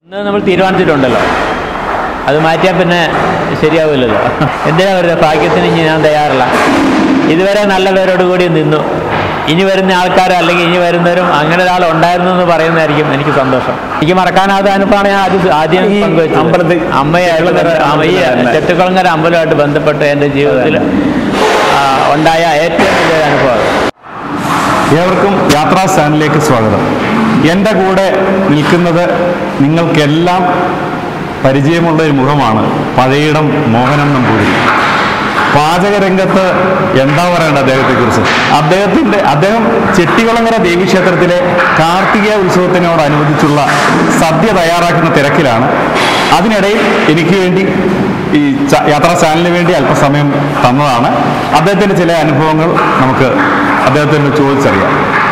ഇന്ന് നമ്മൾ തീരുമാനിച്ചിട്ടുണ്ടല്ലോ അത് മാറ്റിയാൽ പിന്നെ ശരിയാവില്ലല്ലോ എന്തിനാ വെറുതെ ഭാഗ്യത്തിന് ഇനി ഞാൻ തയ്യാറല്ല ഇതുവരെ നല്ല പേരോട് കൂടി നിന്നു ഇനി വരുന്ന ആൾക്കാർ അല്ലെങ്കിൽ ഇനി വരുന്നവരും അങ്ങനെ ഒരാൾ ഉണ്ടായിരുന്നു എന്ന് പറയുന്നതായിരിക്കും എനിക്ക് സന്തോഷം എനിക്ക് മറക്കാനാവാത്ത അനുഭവമാണ് ഞാൻ ആദ്യം ആദ്യം ഈ പങ്കുവെച്ചത് അമ്പലത്തിൽ അമ്മയായിട്ട് ചെട്ടികുളങ്ങര അമ്മ- ഈ അമ്പലത്തിൽ തന്നെ. ചെട്ടിക്കുളങ്ങര അമ്പലമായിട്ട് ബന്ധപ്പെട്ട് എൻ്റെ ജീവിതത്തിൽ ആ, ഉണ്ടായ ഏറ്റവും വലിയ അനുഭവം ഏവർക്കും യാത്രാ സ്റ്റാൻഡിലേക്ക് സ്വാഗതം എൻ്റെ കൂടെ നിൽക്കുന്നത് നിങ്ങൾക്കെല്ലാം പരിചയമുള്ള ഒരു മുഖമാണ് പഴയിടം മോഹനൻ നമ്പൂതിരി പാചകരംഗത്ത് എന്താ പറയേണ്ടത് അദ്ദേഹത്തെക്കുറിച്ച് അദ്ദേഹത്തിൻ്റെ അദ്ദേഹം ചെട്ടികുളങ്ങര ദേവീക്ഷേത്രത്തിലെ കാർത്തികേയ ഉത്സവത്തിനോടനുബന്ധിച്ചുള്ള സദ്യ തയ്യാറാക്കുന്ന തിരക്കിലാണ് അതിനിടയിൽ എനിക്ക് വേണ്ടി ഈ ച- യാത്രാ ചാനലിന് വേണ്ടി അല്പസമയം തന്നതാണ് അദ്ദേഹത്തിൻ്റെ ചില അനുഭവങ്ങൾ നമുക്ക് അദ്ദേഹത്തിന് ചോദിച്ചറിയാം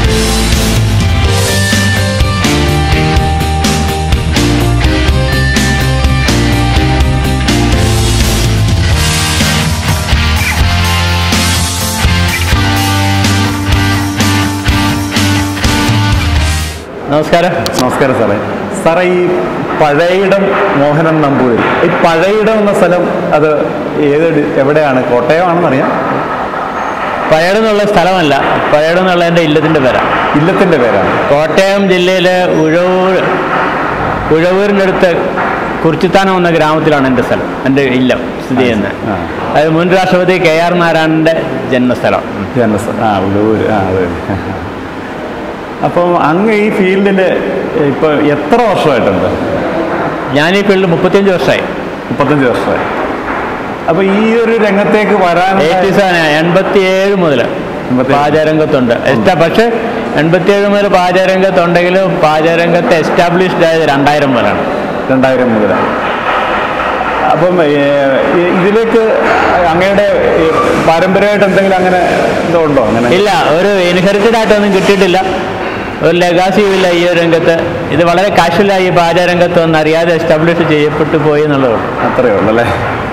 നമസ്കാരം നമസ്കാരം സാറേ സാറേ ഈ പഴയിടം മോഹനൻ നമ്പൂതിരി ഈ പഴയിടം എന്ന സ്ഥലം അത് ഏത് ഡി- എവിടെയാണ് കോട്ടയമാണെന്നറിയാം പഴയടം എന്നുള്ള സ്ഥലമല്ല പഴയടം എന്നുള്ള എൻ്റെ ഇല്ലത്തിൻ്റെ പേരാ ഇല്ലത്തിൻ്റെ പേരാണ് കോട്ടയം ജില്ലയിലെ ഉഴവൂർ ഉഴവൂരിൻ്റെ അടുത്ത് കുറിച്ചിത്താനം എന്ന ഗ്രാമത്തിലാണ് എൻ്റെ സ്ഥലം എൻ്റെ ഇല്ലം സ്ഥിതി ചെയ്യുന്നത് ആ. അത് മുൻ രാഷ്ട്രപതി കെ ആർ നാരായണൻ്റെ ജന്മസ്ഥലം ജനസ്ഥ ആ ഉള്ളൂര് ആ അതെ അപ്പം അങ്ങ് ഈ ഫീൽഡിൽ ഇപ്പോൾ എത്ര വർഷമായിട്ടുണ്ട് ഞാൻ ഈ ഫീൽഡ് മുപ്പത്തിയഞ്ച് വർഷമായി മുപ്പത്തഞ്ച് വർഷമായി അപ്പോൾ ഈ ഒരു രംഗത്തേക്ക് വരാൻ എയ്റ്റി സെവൻ എൺപത്തി ഏഴ് മുതൽ എൺപത്തിയേഴ്. പാചകരംഗത്തുണ്ട് എസ്റ്റാ പക്ഷേ എൺപത്തിയേഴ് മുതൽ പാചകരംഗത്തുണ്ടെങ്കിലും പാചകരംഗത്ത് എസ്റ്റാബ്ലിഷ്ഡ് ആയത് രണ്ടായിരം മുതലാണ് രണ്ടായിരം മുതൽ അപ്പം ഏ, ഈ- ഇതിലേക്ക് അങ്ങയുടെ ഈ പാരമ്പര്യമായിട്ട് എന്തെങ്കിലും അങ്ങനെ ഇതുണ്ടോ അങ്ങനെ ഇല്ല ഒരു ഇൻഹെറിറ്റഡ് ആയിട്ടൊന്നും കിട്ടിയിട്ടില്ല ഒരു ലെഗാസിയും ഇല്ല ഈ ഒരു രംഗത്ത് ഇത് വളരെ കാഷ്വലായി ഈ പാചകരംഗത്ത് ഒന്ന് അറിയാതെ എസ്റ്റാബ്ലിഷ് ചെയ്യപ്പെട്ടു പോയി എന്നുള്ളതേ ഉള്ളൂ അത്രയേ ഉള്ളൂ അല്ലേ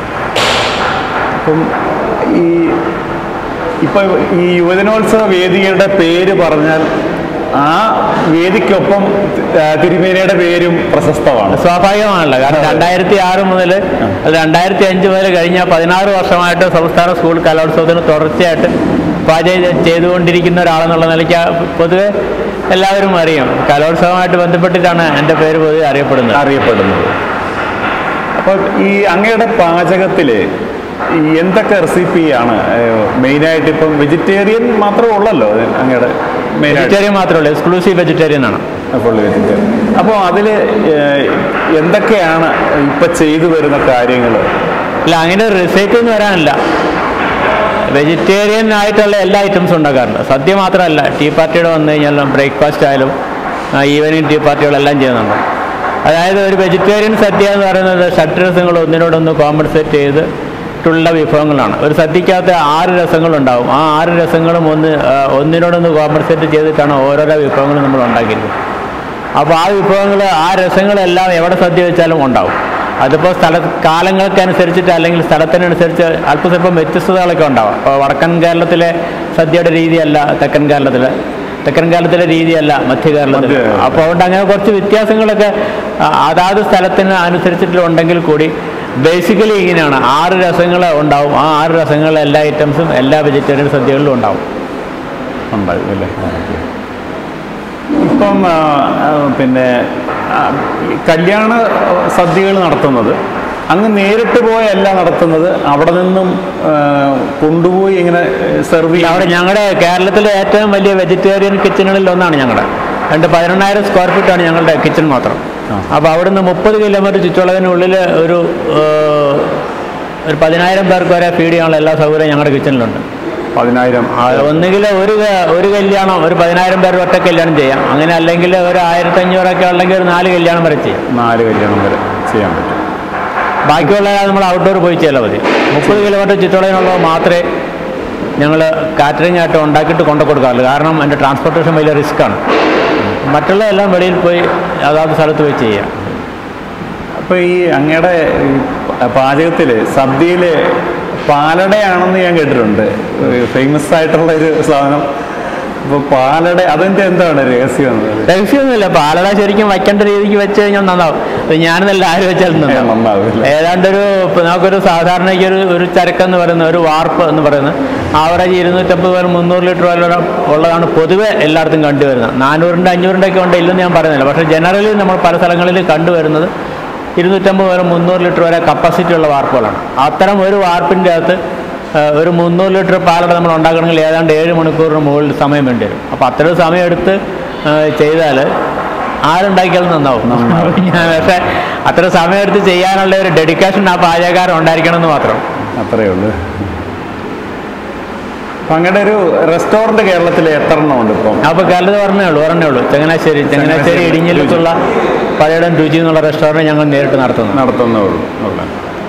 അപ്പം ഈ ഇപ്പൊ ഈ യുവജനോത്സവ വേദികളുടെ പേര് പറഞ്ഞാൽ ആ വേദിക്കൊപ്പം ആ, തിരുമേനയുടെ പേരും പ്രശസ്തമാണ് സ്വാഭാവികമാണല്ലോ കാരണം രണ്ടായിരത്തി ആറ് മുതൽ അത് രണ്ടായിരത്തി അഞ്ച് മുതൽ കഴിഞ്ഞ പതിനാറ് വർഷമായിട്ട് സംസ്ഥാന സ്കൂൾ കലോത്സവത്തിന് തുടർച്ചയായിട്ട് പാചകം ചെയ്തുകൊണ്ടിരിക്കുന്ന ഒരാളെന്നുള്ള നിലയ്ക്ക് ആ പൊതുവെ എല്ലാവരും അറിയും കലോത്സവമായിട്ട് ബന്ധപ്പെട്ടിട്ടാണ് എൻ്റെ പേര് പൊതുവെ അറിയപ്പെടുന്നത് അറിയപ്പെടുന്നത് അപ്പോൾ ഈ അങ്ങയുടെ പാചകത്തിൽ ഈ എന്തൊക്കെ റെസിപ്പിയാണ് മെയിനായിട്ട് ഇപ്പം വെജിറ്റേറിയൻ മാത്രമേ ഉള്ളല്ലോ അങ്ങയുടെ മെയിനായിട്ട് വെജിറ്റേറിയൻ മാത്രമേ ഉള്ളൂ എക്സ്ക്ലൂസീവ് വെജിറ്റേറിയൻ ആണ് ഫുൾ വെജിറ്റേറിയൻ അപ്പോൾ അതിൽ എന്തൊക്കെയാണ് ഇപ്പം ചെയ്തു വരുന്ന കാര്യങ്ങൾ ഇല്ല അങ്ങനെ റിസൾട്ട് ഒന്നും വരാനില്ല വെജിറ്റേറിയൻ ആയിട്ടുള്ള എല്ലാ ഐറ്റംസും ഉണ്ടാക്കാറുണ്ട് സദ്യ മാത്രമല്ല ടീ പാർട്ടിയുടെ വന്നു കഴിഞ്ഞാലും ബ്രേക്ക്ഫാസ്റ്റ് ആയാലും ഈവനിങ് ടീ പാർട്ടികളെല്ലാം ചെയ്യുന്നുണ്ട് അതായത് ഒരു വെജിറ്റേറിയൻ സദ്യ എന്ന് പറയുന്നത് ഷഡ്രസങ്ങൾ ഒന്നിനോടൊന്ന് കോമ്പൻസേറ്റ് ചെയ്തിട്ടുള്ള വിഭവങ്ങളാണ് ഒരു സദ്യക്കകത്ത് ആറ് രസങ്ങളുണ്ടാവും ആ ആറ് രസങ്ങളും ഒന്ന് ആ, ഒന്നിനോടൊന്ന് കോമ്പൻസേറ്റ് ചെയ്തിട്ടാണ് ഓരോരോ വിഭവങ്ങളും നമ്മൾ ഉണ്ടാക്കിയിരിക്കുന്നത് അപ്പോൾ ആ വിഭവങ്ങൾ ആ രസങ്ങളെല്ലാം എവിടെ സദ്യ വെച്ചാലും ഉണ്ടാവും അതിപ്പോൾ സ്ഥല കാലങ്ങൾക്കനുസരിച്ചിട്ട് അല്ലെങ്കിൽ സ്ഥലത്തിനനുസരിച്ച് അല്പസ്വല്പം വ്യത്യസ്തതകളൊക്കെ ഉണ്ടാവാം അപ്പോൾ വടക്കൻ കേരളത്തിലെ സദ്യയുടെ രീതിയല്ല തെക്കൻ കേരളത്തിലെ തെക്കൻ കേരളത്തിലെ രീതിയല്ല മധ്യ കേരളത്തിൽ മധ്യ കേരളത്തിൽ. അപ്പോൾ അതുകൊണ്ട് അങ്ങനെ കുറച്ച് വ്യത്യാസങ്ങളൊക്കെ ആ, അതാത് സ്ഥലത്തിന് അനുസരിച്ചിട്ടുണ്ടെങ്കിൽ കൂടി ബേസിക്കലി ഇങ്ങനെയാണ് ആറ് രസങ്ങൾ ഉണ്ടാവും ആ ആറ് രസങ്ങൾ എല്ലാ ഐറ്റംസും എല്ലാ വെജിറ്റേറിയൻ സദ്യകളിലും ഉണ്ടാവും ഉണ്ടാവും അല്ലേ ഇപ്പം ആ, ആ, പിന്നെ ആ, ഈ കല്യാണ സദ്യകൾ നടത്തുന്നത് അങ്ങ് നേരിട്ട് പോയല്ല നടത്തുന്നത് അവിടെ നിന്നും ആ, കൊണ്ടുപോയി ഇങ്ങനെ സെർവ് ഇല്ല, അവിടെ ഞങ്ങളുടെ കേരളത്തിലെ ഏറ്റവും വലിയ വെജിറ്റേറിയൻ കിച്ചണുകളിൽ ഒന്നാണ് ഞങ്ങളുടെ രണ്ട് പതിനെണ്ണായിരം സ്ക്വയർ ഫീറ്റാണ് ഞങ്ങളുടെ കിച്ചൺ മാത്രം ആ. അപ്പോൾ അവിടുന്ന് മുപ്പത് കിലോമീറ്റർ ചുറ്റളവിനുള്ളിൽ ഒരു ഏഹ്, ഒരു പതിനായിരം പേർക്ക് വരെ ഫീഡ് ചെയ്യാനുള്ള എല്ലാ സൗകര്യവും ഞങ്ങളുടെ കിച്ചണിലുണ്ട് പതിനായിരം ആ, ഒന്നുകിൽ ഒരു ക- ഒരു കല്യാണം ഒരു പതിനായിരം പേർ ഒറ്റ കല്യാണം ചെയ്യാം അങ്ങനെ അല്ലെങ്കിൽ ഒരു ആയിരത്തഞ്ഞൂറൊക്കെ ഉണ്ടെങ്കിൽ ഒരു നാല് കല്യാണം വരെ ചെയ്യാം നാല് കല്യാണം വരെ ചെയ്യാൻ പറ്റും ബാക്കിയുള്ള നമ്മൾ ഔട്ട്ഡോർ പോയി ചെയ്താൽ മതി മുപ്പത് കിലോമീറ്റർ ചുറ്റളവിനുള്ളത് മാത്രമേ ഞങ്ങൾ കാറ്ററിംഗ് ആയിട്ട് ഉണ്ടാക്കിയിട്ട് കൊണ്ടു കൊടുക്കാറുള്ളൂ കാരണം എൻ്റെ ട്രാൻസ്പോർട്ടേഷൻ വലിയ റിസ്ക്കാണ് മറ്റുള്ളതെല്ലാം വെളിയിൽ പോയി അതാത് സ്ഥലത്ത് പോയി ചെയ്യാം അപ്പോൾ ഈ അങ്ങയുടെ പാചകത്തിൽ സദ്യയിൽ പാലടയാണെന്ന് ഞാൻ കേട്ടിട്ടുണ്ട് ഫേമസ് ആയിട്ടുള്ള ഒരു സാധനം അപ്പൊ പാലട അതിന്റെ എന്താണ് രഹസ്യം എന്നത്? രഹസ്യമൊന്നുമില്ല പാലട ശരിക്കും വയ്ക്കേണ്ട രീതിക്ക് വെച്ച് കഴിഞ്ഞാൽ നന്നാവും അത് ഞാനെന്നല്ല ആര് വെച്ചാലും നന്നാവും നന്നാവില്ല ഏതാണ്ടൊരു ഇപ്പൊ നമുക്കൊരു സാധാരണയ്ക്ക് ഒരു ഒരു ചരക്കെന്ന് പറയുന്ന ഒരു വാർപ്പ് എന്ന് പറയുന്നത് ആവറേജ് ഇരുന്നൂറ്റമ്പത് മുതൽ മുന്നൂറ് ലിറ്റർ വരെ ഉള്ളതാണ് പൊതുവെ എല്ലായിടത്തും കണ്ടുവരുന്നത് നാനൂറിൻ്റെ അഞ്ഞൂറിൻ്റെ ഒക്കെ ഉണ്ട് ഇല്ലെന്ന് ഞാൻ പറയുന്നില്ല പക്ഷേ ജനറലി നമ്മൾ പല സ്ഥലങ്ങളിൽ കണ്ടുവരുന്നത് ഇരുന്നൂറ്റമ്പത് മുതൽ മുന്നൂറ് ലിറ്റർ വരെ കപ്പാസിറ്റി ഉള്ള വാർപ്പുകളാണ് അത്തരം ഒരു വാർപ്പിൻ്റെ അകത്ത് ആ, ഒരു മുന്നൂറ് ലിറ്റർ പാലട നമ്മൾ ഉണ്ടാക്കണമെങ്കിൽ ഏതാണ്ട് ഏഴ് മണിക്കൂറിന് മുകളിൽ സമയം വേണ്ടി വരും അപ്പോൾ അത്രയും സമയം എടുത്ത് ചെയ്താൽ ആരുണ്ടാക്കിയാലും നന്നാവും ഞാൻ പക്ഷേ അത്ര സമയം എടുത്ത് ചെയ്യാനുള്ള ഒരു ഡെഡിക്കേഷൻ ആ പാചകക്കാരൻ ഉണ്ടായിരിക്കണം എന്ന് മാത്രം അത്രയേ ഉള്ളൂ അപ്പൊ അങ്ങനെ ഒരു റെസ്റ്റോറന്റ് കേരളത്തിൽ എത്ര എണ്ണം ഉണ്ട് ഇപ്പം അപ്പോൾ കേരളത്തിൽ പറഞ്ഞേ ഉള്ളൂ പറഞ്ഞേ ഉള്ളൂ ചങ്ങനാശ്ശേരി ചങ്ങനാശ്ശേരി ചങ്ങനാശ്ശേരി ഇടിഞ്ഞിലേക്കുള്ള പഴയടം രുചി എന്നുള്ള റെസ്റ്റോറൻറ്റ് ഞങ്ങൾ നേരിട്ട് നടത്തുന്നു നടത്തുന്നേ ഉള്ളൂ ഉള്ളു.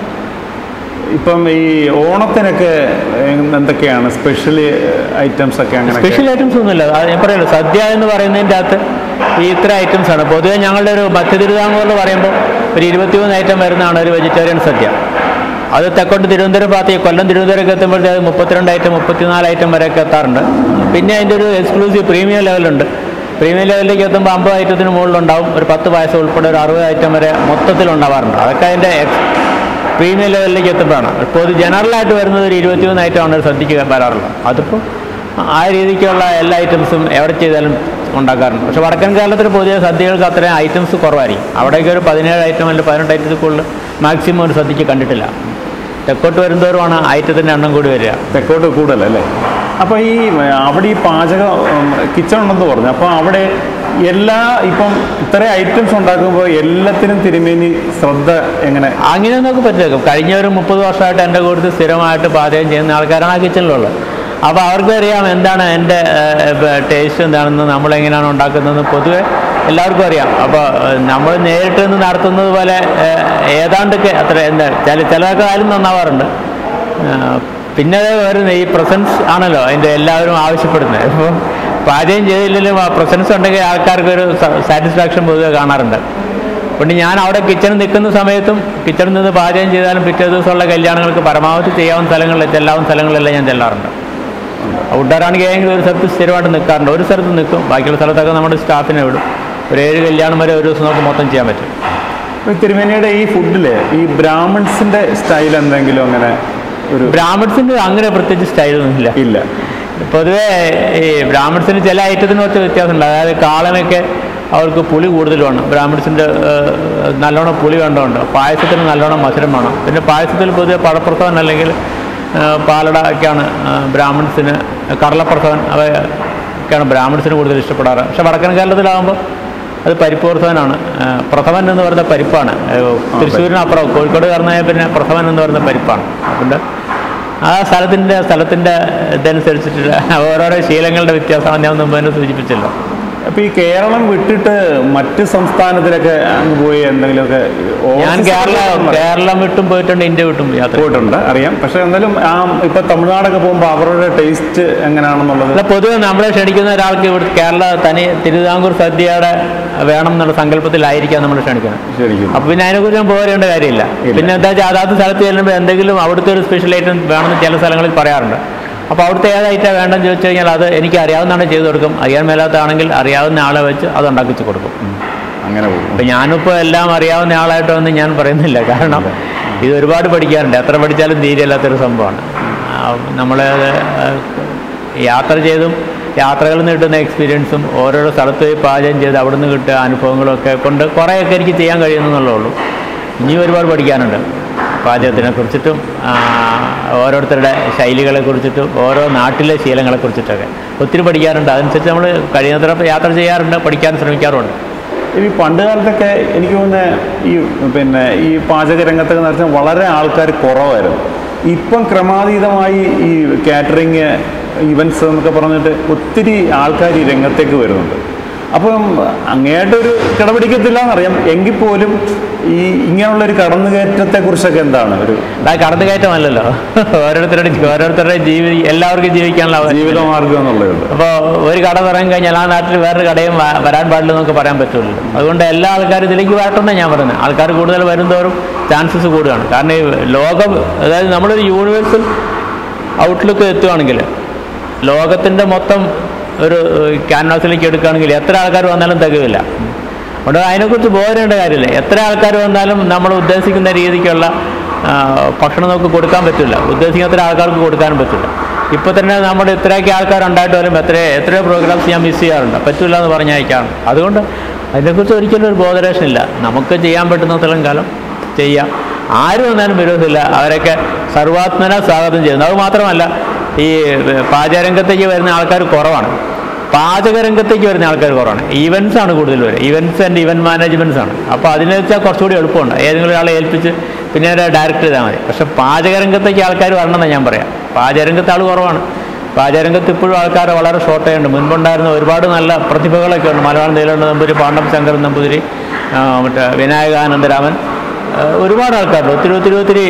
ഇപ്പം ഈ ഓണത്തിനൊക്കെ എന്തൊക്കെയാണ് സ്പെഷ്യൽ ഐറ്റംസ് ഒക്കെ അങ്ങനെ സ്പെഷ്യൽ ഐറ്റംസ് ഒന്നുമില്ല അത് ഞാൻ പറയുള്ളൂ സദ്യ എന്ന് പറയുന്നതിൻ്റെ അകത്ത് ഈ ഇത്ര ഐറ്റംസ് ആണ് പൊതുവെ ഞങ്ങളുടെ ഒരു മധ്യ തിരുവിതാംകൂറിൽ പറയുമ്പോൾ ഒരു ഇരുപത്തിമൂന്ന് ഐറ്റം വരുന്നതാണ് ഒരു വെജിറ്റേറിയൻ സദ്യ അത് തെക്കോട്ട് തിരുവനന്തപുരം ഭാഗത്ത് കൊല്ലം തിരുവനന്തപുരം എത്തുമ്പോഴത്തേക്ക് മുപ്പത്തിരണ്ട് ഐറ്റം മുപ്പത്തിനാല് ഐറ്റം വരെയൊക്കെ എത്താറുണ്ട് പിന്നെ അതിൻ്റെ ഒരു എക്സ്ക്ലൂസീവ് പ്രീമിയം ലെവലുണ്ട് പ്രീമിയം ലെവലിലേക്ക് എത്തുമ്പോൾ അമ്പത് ഐറ്റത്തിന് മുകളിലുണ്ടാവും ഒരു പത്ത് പായസം ഉൾപ്പെടെ ഒരു അറുപത് ഐറ്റം വരെ മൊത്തത്തിൽ ഉണ്ടാവാറുണ്ട് അതൊക്കെ അതിൻ്റെ എക്സ് പ്രീമിയം ലെവലിലേക്ക് എത്തുമ്പോഴാണ് പൊതു ജനറലായിട്ട് വരുന്നത് ഒരു ഇരുപത്തിമൂന്ന് ഐറ്റമാണ് ഒരു സദ്യക്ക് വരാറുള്ളത് അതിപ്പോൾ ആ രീതിക്കുള്ള എല്ലാ ഐറ്റംസും എവിടെ ചെയ്താലും ഉണ്ടാക്കാറുണ്ട് പക്ഷെ വടക്കൻ കേരളത്തിൽ പൊതുവെ സദ്യകൾക്ക് അത്രയും ഐറ്റംസ് കുറവായിരിക്കും അവിടേക്ക് ഒരു പതിനേഴ് ഐറ്റം അല്ലെങ്കിൽ പതിനെട്ട് ഐറ്റത്തിൽ കൂടുതൽ മാക്സിമം ഒരു സദ്യക്ക് കണ്ടിട്ടില്ല തെക്കോട്ട് വരുന്നവരുമാണ് ഐറ്റത്തിൻ്റെ എണ്ണം കൂടി വരിക തെക്കോട്ട് കൂടുതലല്ലേ അപ്പോൾ ഈ അവിടെ ഈ പാചക കിച്ചൺ ഉണ്ടെന്ന് പറഞ്ഞു അപ്പോൾ അവിടെ എല്ലാ ഇപ്പം ഇത്രയും ഐറ്റംസ് ഉണ്ടാക്കുമ്പോൾ എല്ലാത്തിനും തിരുമേനി ശ്രദ്ധ എങ്ങനെ അങ്ങനെയൊന്നൊക്കെ പറ്റില്ല കഴിഞ്ഞ ഒരു മുപ്പത് വർഷമായിട്ട് എൻ്റെ കൂടുതൽ സ്ഥിരമായിട്ട് പാചകം ചെയ്യുന്ന ആൾക്കാരാണ് ആ കിച്ചണിലുള്ളത് അപ്പോൾ അവർക്ക് അറിയാം എന്താണ് എൻ്റെ ടേസ്റ്റ് എന്താണെന്ന് നമ്മളെങ്ങനെയാണ് ഉണ്ടാക്കുന്നതെന്ന് പൊതുവെ എല്ലാവർക്കും അറിയാം അപ്പോൾ നമ്മൾ നേരിട്ട് നിന്ന് നടത്തുന്നത് പോലെ ഏഹ്, ഏതാണ്ടൊക്കെ അത്ര എന്താ ചില ചിലതൊക്കെ ആയാലും നന്നാവാറുണ്ട് ഏഹ്, പിന്നെ വരുന്ന ഈ പ്രസൻസ് ആണല്ലോ അതിൻ്റെ എല്ലാവരും ആവശ്യപ്പെടുന്നത് ഇപ്പോൾ പാചകം ചെയ്തില്ലെങ്കിലും ആ പ്രസൻസ് ഉണ്ടെങ്കിൽ ആൾക്കാർക്ക് ഒരു സാറ്റിസ്ഫാക്ഷൻ പൊതുവെ കാണാറുണ്ട് അതുകൊണ്ട് ഞാൻ അവിടെ കിച്ചണിൽ നിൽക്കുന്ന സമയത്തും കിച്ചണിൽ നിന്ന് പാചകം ചെയ്താലും പിറ്റേ ദിവസമുള്ള കല്യാണങ്ങൾക്ക് പരമാവധി ചെയ്യാവുന്ന സ്ഥലങ്ങളിൽ ചെല്ലാവുന്ന സ്ഥലങ്ങളിലെല്ലാം ഞാൻ ചെല്ലാറുണ്ട് ഔട്ട്ഡോറാണെങ്കിൽ ഏതെങ്കിലും ഒരു സ്ഥലത്ത് സ്ഥിരമായിട്ട് നിൽക്കാറുണ്ട് ഒരു സ്ഥലത്ത് നിൽക്കും ബാക്കിയുള്ള സ്ഥലത്തൊക്കെ നമ്മുടെ സ്റ്റാഫിനെ വിടും ഒരു ഏഴ് കല്യാണം വരെ ഒരു ദിവസം നമുക്ക് മൊത്തം ചെയ്യാൻ പറ്റും ഈ തിരുമേനിയുടെ ഈ ഫുഡിൽ ഈ ബ്രാഹ്മിൺസിന്റെ സ്റ്റൈൽ എന്തെങ്കിലും അങ്ങനെ ഒരു ബ്രാഹ്മിൺസിൻ്റെ അങ്ങനെ പ്രത്യേകിച്ച് സ്റ്റൈലൊന്നുമില്ല ഇല്ല പൊതുവേ ഈ ബ്രാഹ്മിൺസിന് ചില ഐറ്റത്തിന് കുറച്ച് വ്യത്യാസമുണ്ട് അതായത് കാളനൊക്കെ അവർക്ക് പുളി കൂടുതൽ വേണം ബ്രാഹ്മിൺസിൻ്റെ നല്ലോണം പുളി വേണ്ടതുണ്ട് പായസത്തിന് നല്ലോണം മധുരം വേണം പിന്നെ പായസത്തിൽ പൊതുവെ പഴപ്രസവൻ അല്ലെങ്കിൽ ആ, പാലട ഒക്കെയാണ് ആ, ബ്രാഹ്മിൺസിന് കടലപ്രസവൻ അവ ഒക്കെയാണ് ബ്രാഹ്മിൺസിന് കൂടുതൽ ഇഷ്ടപ്പെടാറ് പക്ഷെ വടക്കൻ കേരളത്തിലാകുമ്പോൾ അത് പരിപ്പ് പ്രസവനാണ് ആ, പ്രഥമൻ എന്ന് പറയുന്ന പരിപ്പാണ് ആ, തൃശ്ശൂരിനപ്പുറം കോഴിക്കോട് കയറുന്നതിന് പിന്നെ പ്രഥമൻ എന്ന് പറയുന്ന പരിപ്പാണ് അതുകൊണ്ട് ആ സ്ഥലത്തിൻ്റെ സ്ഥലത്തിൻ്റെ ഇതനുസരിച്ചിട്ടുള്ള ഓരോരോ ശീലങ്ങളുടെ വ്യത്യാസമാണ് ഞാൻ മുമ്പ് തന്നെ സൂചിപ്പിച്ചല്ലോ അപ്പൊ ഈ കേരളം വിട്ടിട്ട് മറ്റ് സംസ്ഥാനത്തിലൊക്കെ അങ്ങ് പോയി എന്തെങ്കിലുമൊക്കെ ഞാൻ ഓഫീസ് കേരള ഒക്കെ കേരളം വിട്ടും പോയിട്ടുണ്ട് ഇന്ത്യ വിട്ടും യാത്ര ചെയ്തിട്ടുണ്ട്. പോയിട്ടുണ്ട് അറിയാം പക്ഷെ എന്നാലും ആ ഇപ്പൊ തമിഴ്നാടൊക്കെ പോകുമ്പോൾ അവരുടെ ടേസ്റ്റ് എങ്ങനെയാണെന്നുള്ളത് അല്ല പൊതുവെ നമ്മളെ ക്ഷണിക്കുന്ന ഒരാൾക്ക് ഇവിടെ കേരള തനി തിരുവിതാംകൂർ സദ്യയുടെ വേണം എന്നുള്ള സങ്കല്പത്തിലായിരിക്കാം നമ്മൾ ക്ഷണിക്കുന്നത് ശരിക്കും അപ്പൊ പിന്നെ അതിനെക്കുറിച്ച് ഞാൻ പോരേണ്ട കാര്യമില്ല ഇല്ല. പിന്നെ എന്താ വെച്ചാൽ അതാത് സ്ഥലത്ത് ചെല്ലുമ്പോൾ എന്തെങ്കിലും അവിടുത്തെ ഒരു സ്പെഷ്യൽ ഐറ്റം വേണമെന്ന് ചില സ്ഥലങ്ങളിൽ പറയാറുണ്ട് അപ്പോൾ അവിടുത്തെ ഏത് ഐറ്റം വേണ്ടെന്ന് ചോദിച്ചു കഴിഞ്ഞാൽ അത് എനിക്ക് അറിയാവുന്നതാണ് ചെയ്തു കൊടുക്കും അറിയാൻ മേലാത്തതാണെങ്കിൽ അറിയാവുന്ന ആളെ വെച്ച് അത് ഉണ്ടാക്കിച്ച് കൊടുക്കും അങ്ങനെ പോകും അപ്പം ഞാനിപ്പോൾ എല്ലാം അറിയാവുന്ന ആളായിട്ടൊന്നും ഞാൻ പറയുന്നില്ല കാരണം ഇത് ഒരുപാട് പഠിക്കാറുണ്ട് എത്ര പഠിച്ചാലും തീരെയല്ലാത്തൊരു സംഭവമാണ് നമ്മൾ യാത്ര ചെയ്തും യാത്രകളിൽ നിന്ന് കിട്ടുന്ന എക്സ്പീരിയൻസും ഓരോരോ സ്ഥലത്ത് പോയി പാചകം ചെയ്ത് അവിടെ നിന്ന് കിട്ടിയ അനുഭവങ്ങളും ഒക്കെ കൊണ്ട് കുറേയൊക്കെ എനിക്ക് ചെയ്യാൻ കഴിയുന്നുള്ളേ ഉള്ളൂ ഇനിയും ഒരുപാട് പഠിക്കാനുണ്ട് പാചകത്തിനെ കുറിച്ചിട്ടും ആ, ഓരോരുത്തരുടെ ശൈലികളെ കുറിച്ചിട്ടും ഓരോ നാട്ടിലെ ശീലങ്ങളെ കുറിച്ചിട്ടൊക്കെ ഒത്തിരി പഠിക്കാറുണ്ട് അതനുസരിച്ച് നമ്മൾ കഴിയുന്നത്ര യാത്ര ചെയ്യാറുണ്ട് പഠിക്കാൻ ശ്രമിക്കാറുമുണ്ട് ഈ പണ്ട് കാലത്തൊക്കെ എനിക്ക് തോന്നുന്നത് ഈ പിന്നെ ഈ പാചക രംഗത്തൊക്കെ എന്ന് വെച്ചാൽ വളരെ ആൾക്കാർ കുറവായിരുന്നു ഇപ്പം ക്രമാതീതമായി ഈ കാറ്ററിങ് ഇവൻറ്റ്സ് എന്നൊക്കെ പറഞ്ഞിട്ട് ഒത്തിരി ആൾക്കാർ ഈ രംഗത്തേക്ക് വരുന്നുണ്ട് അപ്പം അങ്ങേട്ടൊരു കിടപിടിക്കത്തില്ല എന്നറിയാം എങ്കിൽ പോലും ഈ ഇങ്ങനെയുള്ളൊരു കടന്നുകയറ്റത്തെക്കുറിച്ചൊക്കെ എന്താണ് ഒരു അത് കടന്നുകയറ്റമല്ലല്ലോ ഓരോരുത്തരുടെ ഓരോരുത്തരുടെ ജീവി എല്ലാവർക്കും ജീവിക്കാനുള്ള അവകാശം. ജീവിതമാർഗം എന്നുള്ളത് അപ്പോൾ ഒരു കട തുടങ്ങി കഴിഞ്ഞാൽ ആ നാട്ടിൽ വേറൊരു കടയും വ- വരാൻ പാടില്ല എന്നൊക്കെ പറയാൻ പറ്റുള്ളൂ അതുകൊണ്ട് എല്ലാ ആൾക്കാരും ഇതിലേക്ക് വരട്ടെന്നാണ് ഞാൻ പറയുന്നത് ആൾക്കാർ കൂടുതൽ വരുന്തോറും ചാൻസസ് കൂടുകയാണ് കാരണം ഈ ലോകം അതായത് നമ്മളൊരു യൂണിവേഴ്സൽ ഔട്ട്ലുക്ക് എത്തുകയാണെങ്കിൽ ലോകത്തിൻ്റെ മൊത്തം ഒരു ക്യാൻവാസിലേക്ക് എടുക്കുകയാണെങ്കിൽ എത്ര ആൾക്കാർ വന്നാലും തികയില്ല അതുകൊണ്ട് അതിനെക്കുറിച്ച് ബോധേണ്ട കാര്യമില്ല എത്ര ആൾക്കാർ വന്നാലും നമ്മൾ ഉദ്ദേശിക്കുന്ന രീതിക്കുള്ള ആ, ഭക്ഷണം നമുക്ക് കൊടുക്കാൻ പറ്റില്ല ഉദ്ദേശിക്കുന്ന അത്ര ആൾക്കാർക്ക് കൊടുക്കാനും പറ്റില്ല ഇപ്പോൾ തന്നെ നമ്മുടെ ഇത്രയൊക്കെ ആൾക്കാരുണ്ടായിട്ട് വരും എത്ര എത്രയോ പ്രോഗ്രാംസ് ഞാൻ മിസ് ചെയ്യാറുണ്ട് പറ്റില്ല എന്ന് പറഞ്ഞ് അയക്കാറുണ്ട് അതുകൊണ്ട് അതിനെക്കുറിച്ച് ഒരിക്കലും ഒരു ബോധരേഷൻ ഇല്ല നമുക്ക് ചെയ്യാൻ പറ്റുന്നിടത്തോളം കാലം ചെയ്യാം ആരും വന്നാലും വിരോധമില്ല അവരൊക്കെ സർവാത്മന സ്വാഗതം ചെയ്യുന്നു അത് മാത്രമല്ല ഈ പാചകരംഗത്തേക്ക് വരുന്ന ആൾക്കാർ കുറവാണ് പാചകരംഗത്തേക്ക് വരുന്ന ആൾക്കാർ കുറവാണ് ഈവൻസ് ആണ് കൂടുതൽ വരിക ഈവൻസ് ആൻഡ് ഇവൻറ്റ് മാനേജ്മെൻറ്റ്സ് ആണ് അപ്പോൾ അതിനെ വെച്ചാൽ കുറച്ചുകൂടി എളുപ്പമുണ്ട് ഏതെങ്കിലും ഒരാളെ ഏൽപ്പിച്ച് പിന്നെ ഡയറക്റ്റ് ചെയ്താൽ മതി പക്ഷേ പാചകരംഗത്തേക്ക് ആൾക്കാർ വരണമെന്ന് ഞാൻ പറയാം പാചകരംഗത്ത് ആൾ കുറവാണ് പാചകരംഗത്ത് ഇപ്പോഴും ആൾക്കാർ വളരെ ഷോർട്ടേജ് ഉണ്ട് മുൻപുണ്ടായിരുന്ന ഒരുപാട് നല്ല പ്രതിഭകളൊക്കെ ഉണ്ട് മലയാളം നീലകണ്ഠ നമ്പൂതിരി പാണ്ഡം ശങ്കരൻ നമ്പൂതിരി ആ, മറ്റേ വിനായകാനന്ദരാമൻ ആ, ഒരുപാട് ആൾക്കാരുണ്ട് ഒത്തിരി ഒത്തിരി ഒത്തിരി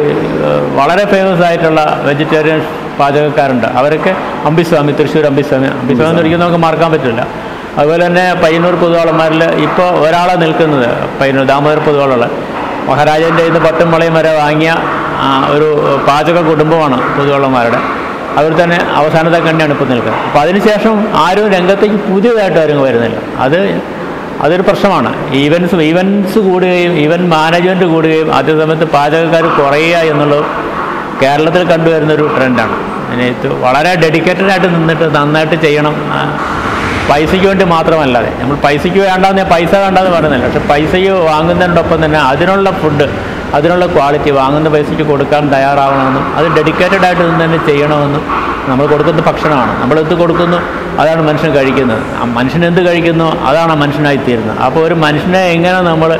ഏ, വളരെ ഫേമസ് ആയിട്ടുള്ള വെജിറ്റേറിയൻ പാചകക്കാരുണ്ട് അവരൊക്കെ അമ്പിസ്വാമി തൃശ്ശൂർ അമ്പിസ്വാമി അമ്പിസ്വാമി എന്ന് ഒരിക്കലും നമുക്ക് മറക്കാൻ പറ്റില്ല അതുപോലെ തന്നെ പയ്യന്നൂർ പൊതുവാളന്മാരിൽ ഇപ്പോൾ ഒരാളെ നിൽക്കുന്നത് പയ്യന്നൂർ ദാമോദർ പൊതുവാളുള്ള മഹാരാജൻ്റെ ഇന്ന് പത്തും വളയും വരെ വാങ്ങിയ ആ, ഒരു പാചക കുടുംബമാണ് പൊതുവള്ളന്മാരുടെ അവർ തന്നെ അവസാനത്തെ കണ്ണിയാണ് ഇപ്പോൾ നിൽക്കുന്നത് അപ്പോൾ അതിനുശേഷം ആരും രംഗത്തേക്ക് പുതിയതായിട്ട് ആരും വരുന്നില്ല അത് അതൊരു പ്രശ്നമാണ് ഈവൻസ് ഈവൻസ് കൂടുകയും ഈവൻ മാനേജ്മെൻറ്റ് കൂടുകയും അതേ സമയത്ത് പാചകക്കാർ കുറയുക എന്നുള്ളത് കേരളത്തിൽ കണ്ടുവരുന്ന ഒരു ട്രെൻഡാണ് പിന്നെ ഇത് വളരെ ഡെഡിക്കേറ്റഡ് ആയിട്ട് നിന്നിട്ട് നന്നായിട്ട് ചെയ്യണം ആ, പൈസയ്ക്ക് വേണ്ടി മാത്രമല്ലാതെ നമ്മൾ പൈസയ്ക്ക് വേണ്ടാന്ന് പൈസ വേണ്ടാന്ന് പറയുന്നില്ല പക്ഷെ പൈസയ്ക്ക് വാങ്ങുന്നതിനോടൊപ്പം തന്നെ അതിനുള്ള ഫുഡ് അതിനുള്ള ക്വാളിറ്റി വാങ്ങുന്ന പൈസയ്ക്ക് കൊടുക്കാൻ തയ്യാറാവണമെന്നും അത് ഡെഡിക്കേറ്റഡ് ആയിട്ട് നിന്ന് തന്നെ ചെയ്യണമെന്നും നമ്മൾ കൊടുക്കുന്ന ഭക്ഷണമാണ് നമ്മൾ എന്ത് കൊടുക്കുന്നു അതാണ് മനുഷ്യൻ കഴിക്കുന്നത് ആ മനുഷ്യൻ എന്ത് കഴിക്കുന്നു അതാണ് ആ മനുഷ്യനായി തീരുന്നത് അപ്പോൾ ഒരു മനുഷ്യനെ എങ്ങനെ നമ്മൾ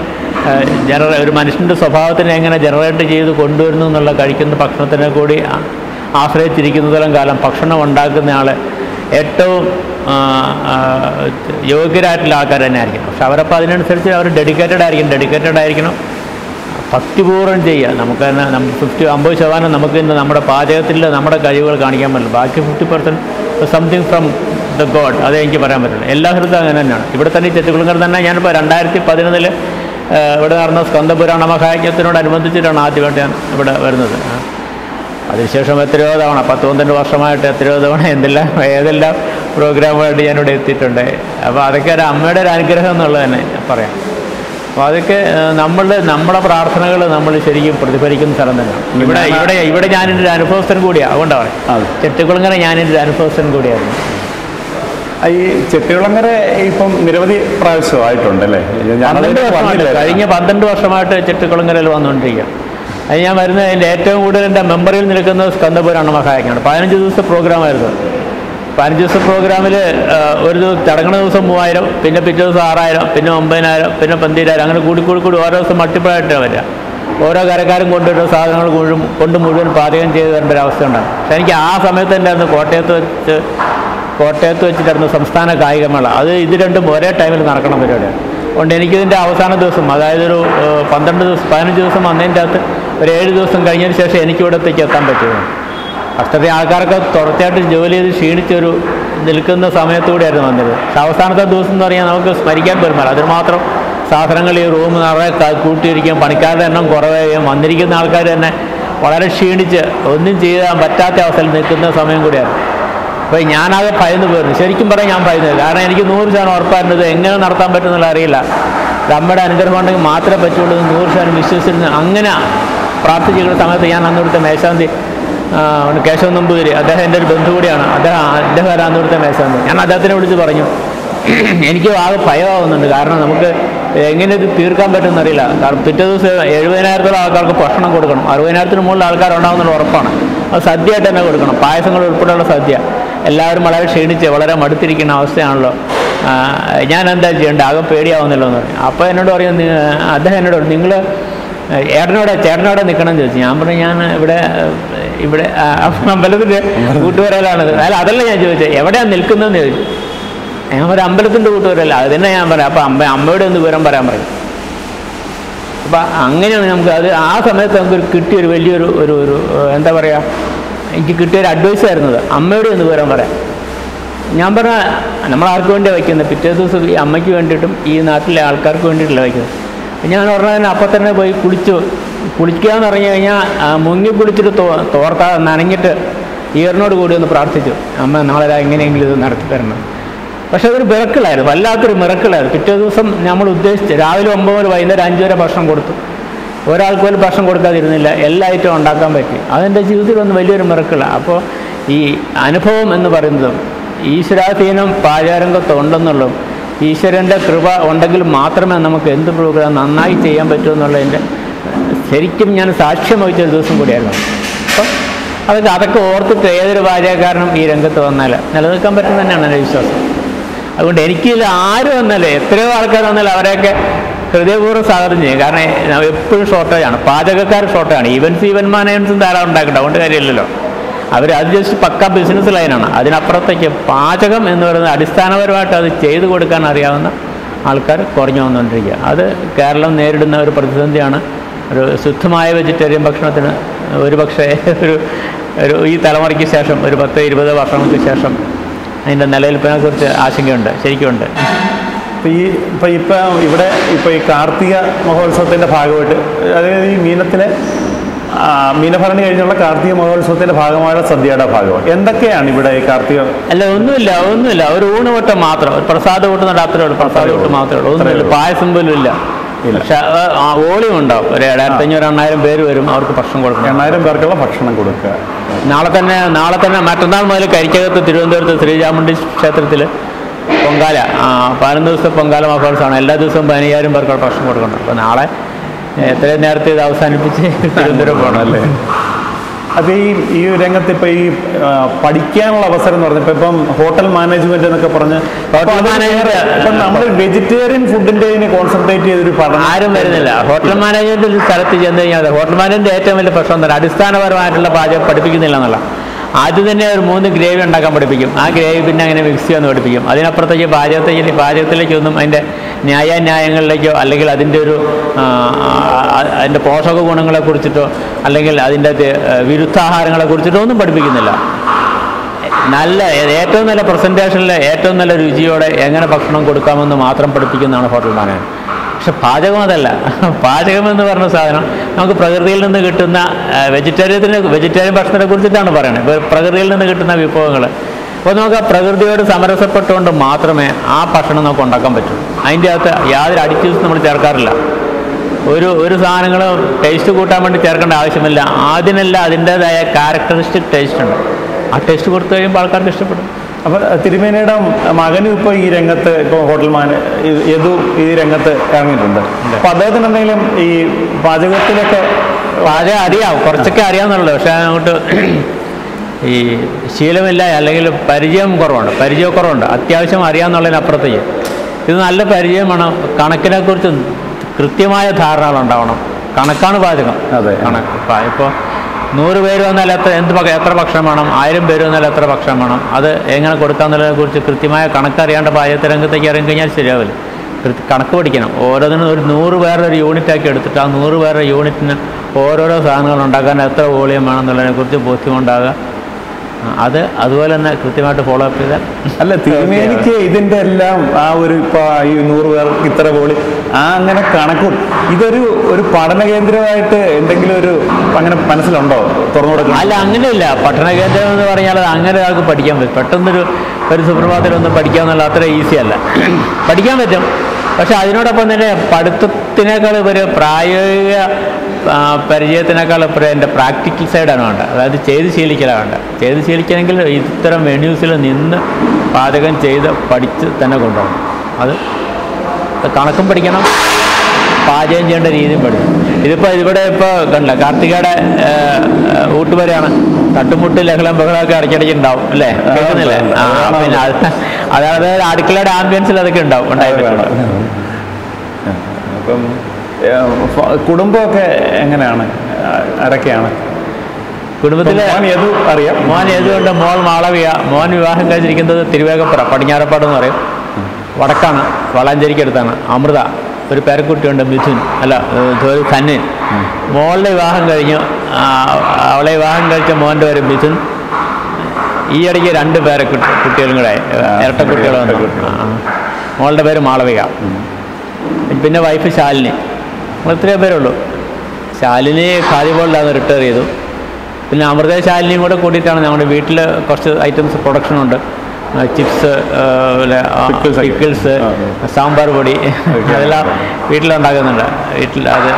ജനറേ ഒരു മനുഷ്യൻ്റെ സ്വഭാവത്തിനെ എങ്ങനെ ജനറേറ്റ് ചെയ്ത് കൊണ്ടുവരുന്നു എന്നുള്ള കഴിക്കുന്ന ഭക്ഷണത്തിനെ കൂടി ആ- ആശ്രയിച്ചിരിക്കുന്നതരം കാലം ഭക്ഷണം ഉണ്ടാക്കുന്ന ആൾ ഏറ്റവും ആ, ആ, യോഗ്യരായിട്ടുള്ള ആൾക്കാർ തന്നെ ആയിരിക്കും പക്ഷെ അവരപ്പോൾ അതിനനുസരിച്ച് അവർ ഡെഡിക്കേറ്റഡ് ആയിരിക്കും ഡെഡിക്കേറ്റഡ് ആയിരിക്കണം ഭക്തിപൂർവ്വം ചെയ്യുക നമുക്ക് തന്നെ നമ്മൾ ഫിഫ്റ്റി അമ്പത് ശതമാനം നമുക്ക് ഇന്ന് നമ്മുടെ പാചകത്തിൽ നമ്മുടെ കഴിവുകൾ കാണിക്കാൻ പറ്റില്ല ബാക്കി fifty percent something from the god അതേ എനിക്ക് പറയാൻ പറ്റില്ല എല്ലാ സ്ഥലത്തും അങ്ങനെ തന്നെയാണ് ഇവിടെ തന്നെ ഈ ചെറ്റുകുളങ്കർ തന്നെ ഞാനിപ്പോൾ രണ്ടായിരത്തി പതിനൊന്നിൽ ഇവിടെ നടന്ന സ്കന്ദപുരാണ മഹായജ്ഞത്തിനോടനുബന്ധിച്ചിട്ടാണ് ആദ്യമായിട്ട് ഞാൻ ഇവിടെ വരുന്നത് ആ. അതിനുശേഷം എത്രയോ തവണ പത്ത് പന്ത്രണ്ട് വർഷമായിട്ട് എത്രയോ തവണ എന്തെല്ലാം ഏതെല്ലാം പ്രോഗ്രാമുമായിട്ട് ഞാനിവിടെ എത്തിയിട്ടുണ്ട് അപ്പോൾ അതൊക്കെ ഒരു അമ്മയുടെ ഒരു അനുഗ്രഹം എന്നുള്ളത് തന്നെ പറയാം അപ്പോൾ അതൊക്കെ ഏഹ്, നമ്മളുടെ നമ്മുടെ പ്രാർത്ഥനകൾ നമ്മൾ ശരിക്കും പ്രതിഫലിക്കുന്ന സ്ഥലം തന്നെയാണ് ഇവിടെ ഇവിടെ ഇവിടെ ഞാനൊരു ഒരു അനുഭവസ്ഥൻ കൂടിയാണ് അതുകൊണ്ടാണ് അതെ. ചെട്ടുകുളങ്ങര ഞാനൊരു ഒരു അനുഭവസ്ഥൻ കൂടിയായിരുന്നു ഈ ചെട്ടികുളങ്ങര ഇപ്പം നിരവധി പ്രാവശ്യം ആയിട്ടുണ്ടല്ലേ പന്ത്രണ്ട് വർഷമായിട്ട് കഴിഞ്ഞ പന്ത്രണ്ട് വർഷമായിട്ട് ചെട്ടിക്കുളങ്ങരയിൽ വന്നുകൊണ്ടിരിക്കുക അത് ഞാൻ വരുന്ന എൻ്റെ ഏറ്റവും കൂടുതൽ എൻ്റെ മെമ്മറിയിൽ നിൽക്കുന്നത് സ്കന്ദപുരാണ് മഹായജ്ഞാണ് പതിനഞ്ച് ദിവസത്തെ പ്രോഗ്രാമായിരുന്നു പതിനഞ്ച് ദിവസത്തെ പ്രോഗ്രാമിൽ ഒരു ദിവസം ചടങ്ങണ ദിവസം മൂവായിരം പിന്നെ പിറ്റേ ദിവസം ആറായിരം പിന്നെ ഒമ്പതിനായിരം പിന്നെ പന്തിരായിരം അങ്ങനെ കൂടി കൂടി കൂടി ഓരോ ദിവസം മൾട്ടിപ്പിളായിട്ടാണ് വരിക ഓരോ കരക്കാരും കൊണ്ടുവരുന്ന സാധനങ്ങൾ മുഴുവൻ കൊണ്ട് മുഴുവൻ പാചകം ചെയ്ത് തരേണ്ട ഒരു അവസ്ഥ ഉണ്ടാകും പക്ഷേ എനിക്ക് ആ സമയത്ത് ഉണ്ടായിരുന്നു കോട്ടയത്ത് വെച്ച് കോട്ടയത്ത് വെച്ചിട്ടായിരുന്നു സംസ്ഥാന കായികമേള അത് ഇത് രണ്ടും ഒരേ ടൈമിൽ നടക്കണം പരിപാടിയാണ് അതുകൊണ്ട് എനിക്കിതിൻ്റെ അവസാന ദിവസം അതായത് ഒരു ഏഹ്, പന്ത്രണ്ട് ദിവസം പതിനഞ്ച് ദിവസം വന്നതിൻ്റെ അകത്ത് ഒരു ഏഴ് ദിവസം കഴിഞ്ഞതിന് ശേഷം എനിക്ക് ഇവിടത്തേക്ക് എത്താൻ പറ്റുമോ അഷ്ടത്തെ ആൾക്കാർക്ക് തുടർച്ചയായിട്ട് ജോലി ചെയ്ത് ക്ഷീണിച്ചൊരു നിൽക്കുന്ന സമയത്തൂടെയായിരുന്നു വന്നത് പക്ഷെ അവസാനത്തെ ദിവസം എന്ന് പറഞ്ഞാൽ നമുക്ക് സ്മരിക്കാൻ പോലും അതിന് മാത്രം സാധനങ്ങൾ ഈ റൂം നിറയെ ക- കൂട്ടിയിരിക്കും പണിക്കാരുടെ എണ്ണം കുറയുകയും വന്നിരിക്കുന്ന ആൾക്കാർ തന്നെ വളരെ ക്ഷീണിച്ച് ഒന്നും ചെയ്യാൻ പറ്റാത്ത അവസ്ഥയിൽ നിൽക്കുന്ന സമയം കൂടിയായിരുന്നു അപ്പോൾ ഞാനത് ഭയന്ന് പോയിരുന്നു ശരിക്കും പറയാൻ ഞാൻ ഭയന്നത് കാരണം എനിക്ക് നൂറ് ശതമാനം ഉറപ്പായിരുന്നു ഇത് എങ്ങനെ നടത്താൻ പറ്റുന്നുള്ള അറിയില്ല ഇത് അമ്മയുടെ അനുഗ്രഹം ഉണ്ടെങ്കിൽ മാത്രമേ പറ്റുള്ളൂ എന്ന് നൂറ് ശതമാനം വിശ്വസിച്ചിരുന്നു അങ്ങനെ പ്രാർത്ഥിച്ചിരിക്കുന്ന സമയത്ത് ഞാൻ അന്ന് ഇവിടുത്തെ മേശാന്തി ആ, ഉണ്ട് കേശവൻ നമ്പൂതിരി അദ്ദേഹം എൻ്റെ ഒരു ബന്ധു കൂടിയാണ് അദ്ദേഹം അദ്ദേഹം അന്ന് ഇവിടുത്തെ മേശാന്തി ഞാൻ അദ്ദേഹത്തിനെ വിളിച്ച് പറഞ്ഞു എനിക്ക് ആകെ ഭയമാവുന്നുണ്ട് കാരണം നമുക്ക് എങ്ങനെ ഇത് തീർക്കാൻ പറ്റുമെന്ന് അറിയില്ല കാരണം പിറ്റേ ദിവസം എഴുപതിനായിരത്തോളം ആൾക്കാർക്ക് ഭക്ഷണം കൊടുക്കണം അറുപതിനായിരത്തിന് മുകളിൽ ആൾക്കാരുണ്ടാകുന്നുള്ള ഉറപ്പാണ് അത് സദ്യയായിട്ട് തന്നെ കൊടുക്കണം പായസങ്ങൾ ഉൾപ്പെടെയുള്ള സദ്യ എല്ലാവരും വളരെ ക്ഷീണിച്ച് വളരെ മടുത്തിരിക്കുന്ന അവസ്ഥയാണല്ലോ ആ, ഞാൻ എന്താ ചെയ്യേണ്ടത് ആകെ പേടിയാവുന്നല്ലോ എന്ന് പറഞ്ഞു അപ്പോൾ എന്നോട് പറയും "നി- അദ്ദേഹം എന്നോട് പറഞ്ഞു നിങ്ങൾ ഏട്ടനോടെ ചേട്ടനോടെ നിൽക്കണം എന്ന് ചോദിച്ചു ഞാൻ പറഞ്ഞു ഞാൻ ഇവിടെ ഏഹ്, ഇവിടെ ആ, അമ്പലത്തിൻ്റെ കൂട്ടുവരലാണ് അല്ല അതല്ല ഞാൻ ചോദിച്ചത് എവിടെയാണ് നിൽക്കുന്നതെന്ന് ചോദിച്ചു ഞാൻ ഒരു അമ്പലത്തിൻ്റെ കൂട്ടുവരല്ല അത് തന്നെ ഞാൻ പറയാം അപ്പം അമ്മ അമ്മയോട് ഒന്ന് വിവരം പറയാൻ പറയും അപ്പം അങ്ങനെയാണ് നമുക്ക് അത് ആ സമയത്ത് നമുക്കൊരു കിട്ടിയൊരു വലിയൊരു ഒരു ഒരു ഏഹ്, എന്താ പറയുക എനിക്ക് കിട്ടിയൊരു അഡ്വൈസ് ആയിരുന്നത് അമ്മയോട് ഒന്ന് വിവരം പറയാം ഞാൻ പറഞ്ഞ നമ്മൾ ആർക്ക് വേണ്ടിയാണ് വയ്ക്കുന്നത് പിറ്റേ ദിവസം ഈ അമ്മയ്ക്ക് വേണ്ടിയിട്ടും ഈ നാട്ടിലെ ആൾക്കാർക്ക് വേണ്ടിയിട്ടല്ല വയ്ക്കുന്നത് ഞാൻ പറഞ്ഞതിന് അപ്പം തന്നെ പോയി കുളിച്ചു കുളിക്കുക എന്ന് പറഞ്ഞു കഴിഞ്ഞാൽ ആ, മുങ്ങി കുളിച്ചിട്ട് തോ തോർത്താ നനഞ്ഞിട്ട് ഈറിനോട് കൂടി ഒന്ന് പ്രാർത്ഥിച്ചു അമ്മ നാളെ എങ്ങനെയെങ്കിലും ഇത് നടത്തി തരണം പക്ഷെ അതൊരു മിറക്കിളായിരുന്നു വല്ലാത്തൊരു മിറക്കിളായിരുന്നു പിറ്റേ ദിവസം നമ്മൾ ഉദ്ദേശിച്ച് രാവിലെ ഒമ്പത് മുതൽ വൈകുന്നേരം അഞ്ച് വരെ ഭക്ഷണം കൊടുത്തു ഒരാൾക്ക് പോലും ഭക്ഷണം കൊടുക്കാതിരുന്നില്ല എല്ലാ ഐറ്റവും ഉണ്ടാക്കാൻ പറ്റി അതെൻ്റെ ജീവിതത്തിൽ ഒന്ന് വലിയൊരു മിറക്കിളാണ് അപ്പോൾ ഈ അനുഭവം എന്ന് പറയുന്നതും ഈശ്വരാധീനം പാചാരംഗത്ത് ഉണ്ടെന്നുള്ളതും ഈശ്വരൻ്റെ കൃപ ഉണ്ടെങ്കിൽ മാത്രമേ നമുക്ക് എന്ത് പ്രോഗ്രാം നന്നായി ചെയ്യാൻ പറ്റൂ എന്നുള്ളതിൻ്റെ ശരിക്കും ഞാൻ സാക്ഷ്യം വഹിച്ച ഒരു ദിവസം കൂടിയായിരുന്നു അപ്പം അതൊക്കെ അതൊക്കെ ഓർത്തിട്ട് ഏതൊരു പാചകക്കാരനും ഈ രംഗത്ത് വന്നാൽ നിലനിൽക്കാൻ പറ്റും തന്നെയാണ് എൻ്റെ വിശ്വാസം അതുകൊണ്ട് എനിക്കിതിൽ ആര് വന്നാലും എത്രയോ ആൾക്കാർ വന്നാലും അവരെയൊക്കെ ഹൃദയപൂർവ്വം സ്വാഗതം ചെയ്യും കാരണം ഞാൻ എപ്പോഴും ഷോർട്ടേജാണ് പാചകക്കാർ ഷോർട്ടാണ് ഈവൻസ് ഈവൻ മാനേജൻസും ധാരാളം ഉണ്ടാക്കണ്ട അതുകൊണ്ട് കാര്യമില്ലല്ലോ അവർ അത് ജസ്റ്റ് പക്ക ബിസിനസ് ലൈനാണ് അതിനപ്പുറത്തേക്ക് പാചകം എന്ന് പറയുന്നത് അടിസ്ഥാനപരമായിട്ട് അത് ചെയ്തു കൊടുക്കാൻ അറിയാവുന്ന ആൾക്കാർ കുറഞ്ഞു വന്നുകൊണ്ടിരിക്കുക അത് കേരളം നേരിടുന്ന ഒരു പ്രതിസന്ധിയാണ് ഒരു ശുദ്ധമായ വെജിറ്റേറിയൻ ഭക്ഷണത്തിന് ഒരു പക്ഷേ ഒരു ഒരു ഈ തലമുറയ്ക്ക് ശേഷം ഒരു പത്ത് ഇരുപത് വർഷങ്ങൾക്ക് ശേഷം അതിൻ്റെ നിലനിൽപ്പിനെ കുറിച്ച് ആശങ്കയുണ്ട് ശരിക്കുമുണ്ട് ഇപ്പം ഈ ഇപ്പം ഇപ്പം ഇവിടെ ഇപ്പം ഈ കാർത്തിക മഹോത്സവത്തിൻ്റെ ഭാഗമായിട്ട് അതായത് ഈ മീനത്തിലെ ആ, മീനഭരണി കഴിഞ്ഞുള്ള കാർത്തിക മഹോത്സവത്തിൻ്റെ ഭാഗമായുള്ള സദ്യയുടെ ഭാഗമാണ് എന്തൊക്കെയാണ് ഇവിടെ ഈ കാർത്തിക അല്ല ഒന്നുമില്ല ഒന്നുമില്ല ഒരു ഊണുവട്ടം മാത്രം ഒരു പ്രസാദ കൂട്ട് നടത്തേ ഉള്ളൂ പ്രസാദ കൂട്ട് മാത്രമേ ഉള്ളൂ ഒന്നുമില്ല പായസം പോലും ഇല്ല ഇല്ല. പക്ഷെ ആ വോളിയം ഉണ്ടാവും ഒരു ഏഴായിരത്തി അഞ്ഞൂറ് എണ്ണായിരം പേര് വരും അവർക്ക് ഭക്ഷണം കൊടുക്കണം എണ്ണായിരം പേർക്കുള്ള ഭക്ഷണം കൊടുക്കുക നാളെ തന്നെ നാളെ തന്നെ മറ്റന്നാൾ മുതൽ കരിക്കകത്ത് തിരുവനന്തപുരത്ത് ശ്രീചാമുണ്ഡി ക്ഷേത്രത്തിൽ പൊങ്കാല ആ, പതിനൊന്ന് ദിവസത്തെ പൊങ്കാല മഹോത്സവമാണ് എല്ലാ ദിവസവും പതിനയ്യായിരം പേർക്ക് ഭക്ഷണം കൊടുക്കണം അപ്പോൾ നാളെ എത്രയും നേരത്തെ ഇത് അവസാനിപ്പിച്ച് തിരുവനന്തപുരം പോകണം അല്ലേ അപ്പോൾ ഈ ഈ രംഗത്ത് ഇപ്പോൾ ഈ ആ, പഠിക്കാനുള്ള അവസരം എന്ന് പറഞ്ഞപ്പോൾ ഇപ്പം ഹോട്ടൽ മാനേജ്മെന്റ് എന്നൊക്കെ പറഞ്ഞ് ഹോട്ടൽ അപ്പൊ അത് മാനേജ്മെന്റ്, വേറെ- ഇപ്പം നമ്മൾ വെജിറ്റേറിയൻ ഫുഡിന്റെ കോൺസെൻട്രേറ്റ് ചെയ്തൊരു പഠനം ആരും വരുന്നില്ല ഹോട്ടൽ മാനേജ്മെന്റ് ഒരു സ്ഥലത്ത് ചെന്ന് കഴിഞ്ഞാൽ ഹോട്ടൽ മാനേജ്മെന്റ് ഏറ്റവും വലിയ പ്രശ്നം എന്താ അടിസ്ഥാനപരമായിട്ടുള്ള പാചകം പഠിപ്പിക്കുന്നില്ല എന്നുള്ള ആദ്യം തന്നെ ഒരു മൂന്ന് ഗ്രേവി ഉണ്ടാക്കാൻ പഠിപ്പിക്കും ആ ഗ്രേവി പിന്നെ അങ്ങനെ മിക്സ് ചെയ്യാന്ന് പഠിപ്പിക്കും അതിനപ്പുറത്തേക്ക് പാചകത്തേക്ക് പാചകത്തിലേക്കൊന്നും അതിൻ്റെ ന്യായാന്യായങ്ങളിലേക്കോ അല്ലെങ്കിൽ അതിൻ്റെ ഒരു ആ, ആ, അതിൻ്റെ പോഷക ഗുണങ്ങളെ കുറിച്ചിട്ടോ അല്ലെങ്കിൽ അതിൻ്റെ തെ- വിരുദ്ധാഹാരങ്ങളെ കുറിച്ചിട്ടോ ഒന്നും പഠിപ്പിക്കുന്നില്ല നല്ല ഏറ്റവും നല്ല പ്രസൻറ്റേഷനിൽ ഏറ്റവും നല്ല രുചിയോടെ എങ്ങനെ ഭക്ഷണം കൊടുക്കാമെന്ന് മാത്രം പഠിപ്പിക്കുന്നതാണ് ഹോട്ടൽ മാനേജ്മെന്റ് പക്ഷെ പാചകം അതല്ല പാചകം എന്ന് പറഞ്ഞ സാധനം നമുക്ക് പ്രകൃതിയിൽ നിന്ന് കിട്ടുന്ന വെജിറ്റേറിയത്തിന് വെജിറ്റേറിയൻ ഭക്ഷണത്തെ കുറിച്ചിട്ടാണ് പറയുന്നത് ഇപ്പോൾ പ്രകൃതിയിൽ നിന്ന് കിട്ടുന്ന വിഭവങ്ങൾ അപ്പോൾ നമുക്ക് ആ പ്രകൃതിയോട് സമരസപ്പെട്ടുകൊണ്ട് മാത്രമേ ആ ഭക്ഷണം നമുക്ക് ഉണ്ടാക്കാൻ പറ്റൂ അതിൻ്റെ അകത്ത് യാതൊരു അഡിറ്റീവ്സ് നമ്മൾ ചേർക്കാറില്ല ഒരു ഒരു സാധനങ്ങളും ടേസ്റ്റ് കൂട്ടാൻ വേണ്ടി ചേർക്കേണ്ട ആവശ്യമില്ല അതിനെല്ലാം അതിൻ്റേതായ ക്യാരക്ടറിസ്റ്റിക് ടേസ്റ്റ് ഉണ്ട് ആ ടേസ്റ്റ് കൊടുത്തു കഴിയുമ്പോൾ ആൾക്കാർക്ക് ഇഷ്ടപ്പെടും അപ്പൊ തിരുമേനയുടെ മകനും ഇപ്പോൾ ഈ രംഗത്ത് ഇപ്പോൾ ഹോട്ടൽ മാന യദു ഈ രംഗത്ത് ഇറങ്ങിയിട്ടുണ്ട് അപ്പൊ അദ്ദേഹത്തിന് എന്തെങ്കിലും ഈ പാചകത്തിലൊക്കെ പാചകം അറിയാം കുറച്ചൊക്കെ അറിയാമെന്നുള്ളൂ പക്ഷേ അങ്ങോട്ട് ഈ ശീലമില്ല അല്ലെങ്കിൽ പരിചയം കുറവുണ്ട് പരിചയക്കുറവുണ്ട് അത്യാവശ്യം അറിയാമെന്നുള്ളതിനപ്പുറത്തേക്ക് ഇത് നല്ല പരിചയമാണ് കണക്കിനെക്കുറിച്ച് കൃത്യമായ ധാരണകൾ ഉണ്ടാവണം കണക്കാണ് പാചകം അതെ. കണക്ക് ഇപ്പോൾ നൂറ് പേര് വന്നാൽ എത്ര എന്ത് ഭക്ഷ- എത്ര ഭക്ഷണം വേണം ആയിരം പേര് വന്നാൽ എത്ര ഭക്ഷണം വേണം അത് എങ്ങനെ കൊടുക്കാന്നുള്ളതിനെ കുറിച്ച് കൃത്യമായ കണക്കറിയാണ്ട് പാചകത്തെ രംഗത്തേക്ക് ഇറങ്ങി കഴിഞ്ഞാൽ ശരിയാവില്ല കൃത്യ- കണക്ക് പഠിക്കണം ഓരോന്നിനും ഒരു നൂറ് പേരുടെ ഒരു യൂണിറ്റ് ആക്കി എടുത്തിട്ട് ആ നൂറ് പേരുടെ യൂണിറ്റിന് ഓരോരോ സാധനങ്ങൾ ഉണ്ടാക്കാൻ എത്ര വോളിയം വേണമെന്നുള്ളതിനെ കുറിച്ച് ബോധ്യമുണ്ടാകുക ആ, അത് അതുപോലെ തന്നെ കൃത്യമായിട്ട് ഫോളോ അപ്പ് ചെയ്താൽ അല്ല തിരുമേനിക്ക് ഇതിന്റെ എല്ലാം ആ ഒരു ഇപ്പൊ ഈ നൂറ് പേർക്ക് ഇത്ര പോളി ആ അങ്ങനെ കണക്കും ഇതൊരു ഒരു പഠന കേന്ദ്രമായിട്ട് എന്തെങ്കിലും ഒരു അങ്ങനെ മനസ്സിലുണ്ടോ തുറന്നു കൊടുക്കണം അല്ല അങ്ങനെയില്ല പട്ടണ കേന്ദ്രം എന്ന് പറഞ്ഞാൽ അത് അങ്ങനെ ഒരാൾക്ക് പഠിക്കാൻ പറ്റും പെട്ടെന്നൊരു ഒരു സുപ്രഭാതത്തിലൊന്നും പഠിക്കാന്നുള്ള അത്ര ഈസി അല്ല പഠിക്കാൻ പറ്റും പക്ഷെ അതിനോടൊപ്പം തന്നെ പഠിത്തത്തിനേക്കാൾ ഒരു പ്രായോഗിക ആ, പരിചയത്തിനേക്കാൾ ഇപ്പോൾ എൻ്റെ പ്രാക്ടിക്കൽ സൈഡാണ് വേണ്ടത് അതായത് ചെയ്ത് ശീലിക്കലാണ് വേണ്ടത് ചെയ്ത് ശീലിക്കണമെങ്കിൽ ഇത്തരം മെന്യൂസിൽ നിന്ന് പാചകം ചെയ്ത് പഠിച്ച് തന്നെ കൊണ്ടുപോകണം അത് കണക്കും പഠിക്കണം പാചകം ചെയ്യേണ്ട രീതിയും പഠിക്കണം ഇതിപ്പോൾ ഇവിടെ ഇപ്പോൾ കണ്ടില്ല കാർത്തികയുടെ ഊട്ടുവരെയാണ് തട്ടുമുട്ട് ലഹളം ബഹളമൊക്കെ ഇടയ്ക്കിടയ്ക്ക് ഉണ്ടാവും അല്ലേ കേൾക്കുന്നില്ലേ ആ പിന്നെ അത് അതായത് അടുക്കളയുടെ ആംബിയൻസിൽ അതൊക്കെ ഉണ്ടാവും ഉണ്ടായി വേണം. അപ്പം ഏ, ഫ- കുടുംബമൊക്കെ എങ്ങനെയാണ് ആ, ആരൊക്കെയാണ് കുടുംബത്തിലെ മോൻ ഏതു അറിയാം മോൻ ഏതുകൊണ്ട് മോൾ മാളവിയ മോൻ വിവാഹം കഴിച്ചിരിക്കുന്നത് തിരുവേഗപ്പുറ പടിഞ്ഞാറപ്പാട് എന്ന് പറയും വടക്കാണ് വളാഞ്ചേരിക്കടുത്താണ് അമൃത ഒരു പേരക്കുട്ടിയുണ്ട് മിഥുൻ അല്ല ഒരു ധന്യൻ മോളുടെ വിവാഹം കഴിഞ്ഞു ആ, അവളെ വിവാഹം കഴിച്ച മോൻ്റെ പേര് മിഥുൻ ഈ ഇടയ്ക്ക് രണ്ട് പേരെ കുട്ടികളും കൂടെ ഇരട്ട കുട്ടികൾ വന്നു ഇരട്ടക്കുട്ടികൾ. ആ, ആ. മോളുടെ പേര് മാളവിക പിന്നെ വൈഫ് ശാലിനി നമ്മൾ ഇത്രയും പേരുള്ളൂ ശാലിനി ഖാദിബോളിലാണ് റിട്ടയർ ചെയ്തു പിന്നെ അമൃതശാലിനിയും കൂടെ കൂടിയിട്ടാണ് നമ്മുടെ വീട്ടിൽ കുറച്ച് ഐറ്റംസ് പ്രൊഡക്ഷനുണ്ട് ചിപ്സ് Pickles ഒക്കെ. പിക്കിൾസ് ആ, സാമ്പാർ പൊടി അതെല്ലാം വീട്ടിലുണ്ടാക്കുന്നുണ്ട് വീട്ടിൽ അത്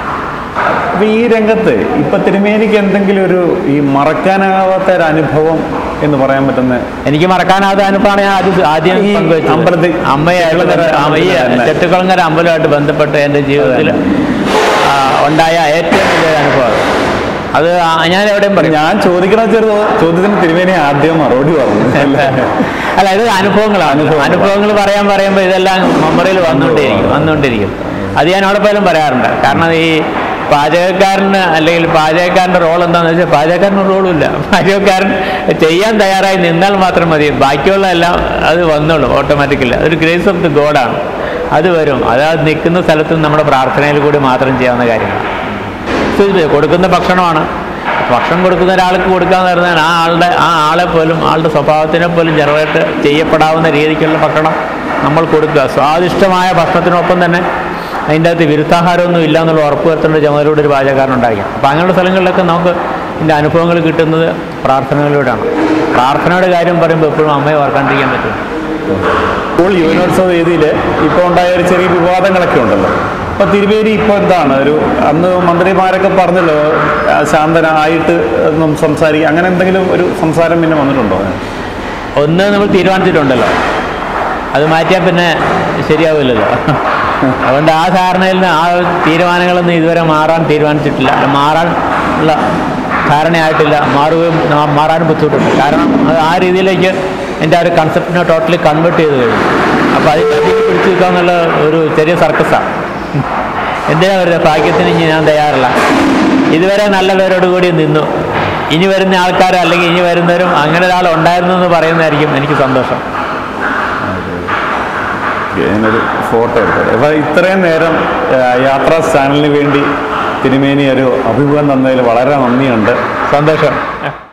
അപ്പൊ ഈ രംഗത്ത് ഇപ്പൊ തിരുമേനിക്ക് എന്തെങ്കിലും ഒരു ഈ മറക്കാനാവാത്ത ഒരു അനുഭവം എന്ന് പറയാൻ പറ്റുന്ന എനിക്ക് മറക്കാനാവാത്ത അനുഭവമാണ് ഞാൻ ആദ്യം ആദ്യം ഈ പങ്കുവച്ചത് അമ്പലത്തിൽ അമ്മയായിട്ട് ചെട്ടികുളങ്ങര ബന്ധ- ആ, ഈ അമ്പലത്തിൽ ചെട്ടിക്കുളങ്ങര അമ്പലമായിട്ട് ബന്ധപ്പെട്ട് എൻ്റെ ജീവിതത്തിൽ ആ, ഉണ്ടായ ഏറ്റവും വലിയ അനുഭവം അത് ആ- ഞാൻ എവിടെയും പറയും ഞാൻ ചോദിക്കണ ചെറു ചോദ്യത്തിന് തിരുമേനി ആദ്യം മറുപടി പറഞ്ഞു അല്ല ഇത് അനുഭവങ്ങളാണ് അനുഭവങ്ങൾ. അനുഭവങ്ങൾ പറയാൻ പറയുമ്പോൾ ഇതെല്ലാം മെമ്മറിയിൽ വന്നുകൊണ്ടിരിക്കും വന്നുകൊണ്ടിരിക്കും അത് ഞാൻ അവിടെ പോലും പറയാറുണ്ട് കാരണം ഈ പാചകക്കാരന് അല്ലെങ്കിൽ പാചകക്കാരൻ്റെ റോൾ എന്താണെന്ന് വെച്ചാൽ പാചകക്കാരന് റോളുമില്ല പാചകക്കാരൻ ചെയ്യാൻ തയ്യാറായി നിന്നാൽ മാത്രം മതി ബാക്കിയുള്ള എല്ലാം അത് വന്നോളും ഓട്ടോമാറ്റിക്കലി അതൊരു ഗ്രേസ് ഓഫ് ദി ഗോഡാണ് അത് വരും അത് ആ നിൽക്കുന്ന സ്ഥലത്ത് നമ്മുടെ പ്രാർത്ഥനയിൽ കൂടി മാത്രം ചെയ്യാവുന്ന കാര്യമാണ് So, ഇത് കൊടുക്കുന്ന ഭക്ഷണമാണ് ഭക്ഷണം കൊടുക്കുന്ന ഒരാൾക്ക് കൊടുക്കാന്ന് പറഞ്ഞാൽ ആ ആളുടെ ആ ആളെ പോലും ആളുടെ സ്വഭാവത്തിനെ പോലും ജനറേറ്റ് ചെയ്യപ്പെടാവുന്ന രീതിക്കുള്ള ഭക്ഷണം നമ്മൾ കൊടുക്കുക സ്വാദിഷ്ടമായ ഭക്ഷണത്തിനൊപ്പം തന്നെ അതിൻ്റെ അകത്ത് വിരുദ്ധാഹാരമൊന്നും ഇല്ല എന്നുള്ള ഉറപ്പ് വരുത്തേണ്ട ചുമതലയോട് ഒരു പാചകക്കാരൻ ഉണ്ടായിരിക്കും അപ്പോൾ അങ്ങനെയുള്ള സ്ഥലങ്ങളിലൊക്കെ നമുക്ക് ഇതിൻ്റെ അനുഭവങ്ങൾ കിട്ടുന്നത് പ്രാർത്ഥനകളിലൂടെയാണ് പ്രാർത്ഥനയുടെ കാര്യം പറയുമ്പോൾ എപ്പോഴും അമ്മയെ ഓർക്കാണ്ടിരിക്കാൻ പറ്റും ഇപ്പോൾ യുവനോത്സവ വേദിയിൽ ഇപ്പോൾ ഉണ്ടായ ഒരു ചെറിയ വിവാദങ്ങളൊക്കെ ഉണ്ടല്ലോ അപ്പൊ തിരുവേരി ഇപ്പോൾ എന്താണ് ഒരു അന്ന് മന്ത്രിമാരൊക്കെ പറഞ്ഞല്ലോ ആ, ശാന്തനായിട്ട് ഒന്നും സംസാരിക്കുക അങ്ങനെ എന്തെങ്കിലും ഒരു സംസാരം പിന്നെ വന്നിട്ടുണ്ടോ ഒന്ന് നമ്മൾ തീരുമാനിച്ചിട്ടുണ്ടല്ലോ അത് മാറ്റിയാൽ പിന്നെ ശരിയാവില്ലല്ലോ അതുകൊണ്ട് ആ ധാരണയിൽ നിന്ന് ആ തീരുമാനങ്ങളൊന്നും ഇതുവരെ മാറാൻ തീരുമാനിച്ചിട്ടില്ല അല്ല, മാറാൻ ഉള്ള ധാരണയായിട്ടില്ല മാറുകയും മാ- മാറാനും ബുദ്ധിമുട്ടുണ്ട് കാരണം അത് ആ രീതിയിലേക്ക് എൻ്റെ ആ ഒരു കൺസെപ്റ്റിനെ ടോട്ടലി കൺവേർട്ട് ചെയ്ത് കഴിഞ്ഞു അപ്പോൾ അതിൻ്റെ അതിൽ പിടിച്ചു നിൽക്കുക എന്നുള്ള ഒരു ചെറിയ സർക്കസാണ് എന്തിനാ വെറുതെ ഭാഗ്യത്തിന് ഇനി ഞാൻ തയ്യാറല്ല ഇതുവരെ നല്ല പേരോട് കൂടി നിന്നു ഇനി വരുന്ന ആൾക്കാർ അല്ലെങ്കിൽ ഇനി വരുന്നവരും അങ്ങനെ ഒരാൾ ഉണ്ടായിരുന്നു എന്ന് പറയുന്നതായിരിക്കും എനിക്ക് സന്തോഷം ഞാനൊരു ഫോട്ടോ എടുത്തത് അപ്പോൾ ഇത്രയും നേരം ആ, യാത്രാ ചാനലിന് വേണ്ടി തിരുമേനി ഒരു അഭിമുഖം തന്നതിൽ വളരെ നന്ദിയുണ്ട് സന്തോഷം